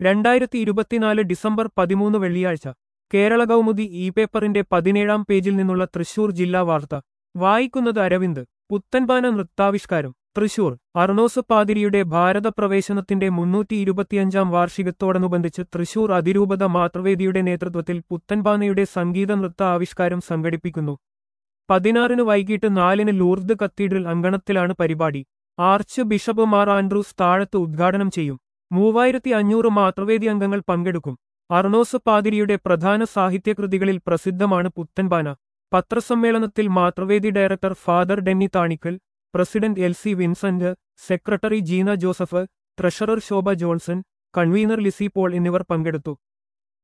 രണ്ടായിരത്തി ഇരുപത്തിനാല് ഡിസംബർ പതിമൂന്ന് വെള്ളിയാഴ്ച കേരള കൗമുദി ഇ പേപ്പറിന്റെ പതിനേഴാം പേജിൽ നിന്നുള്ള തൃശൂർ ജില്ലാ വാർത്ത വായിക്കുന്നത് അരവിന്ദ് പുത്തൻപാന നൃത്താവിഷ്കാരം തൃശൂർ അർണോസ് പാതിരിയുടെ ഭാരതപ്രവേശനത്തിന്റെ മുന്നൂറ്റി ഇരുപത്തിയഞ്ചാം വാർഷികത്തോടനുബന്ധിച്ച് തൃശൂർ അതിരൂപത മാതൃവേദിയുടെ നേതൃത്വത്തിൽ പുത്തൻപാനയുടെ സംഗീത നൃത്ത ആവിഷ്കാരം സംഘടിപ്പിക്കുന്നു പതിനാറിന് വൈകിട്ട് നാലിന് ലൂർദ് കത്തീഡ്രൽ അങ്കണത്തിലാണ് പരിപാടി ആർച്ച് ബിഷപ്പ് മാർ ആൻഡ്രൂസ് താഴത്ത് ഉദ്ഘാടനം ചെയ്യും മൂവായിരത്തി അഞ്ഞൂറ് മാതൃവേദി അംഗങ്ങൾ പങ്കെടുക്കും അർണോസ് പാതിരിയുടെ പ്രധാന സാഹിത്യകൃതികളിൽ പ്രസിദ്ധമാണ് പുത്തൻപാന പത്രസമ്മേളനത്തിൽ Mathruvedi director father Denny Thanickal president L C Vincent secretary Jeena Joseph treasurer Shobha Johnson convener Lissy Paul എന്നിവർ പങ്കെടുത്തു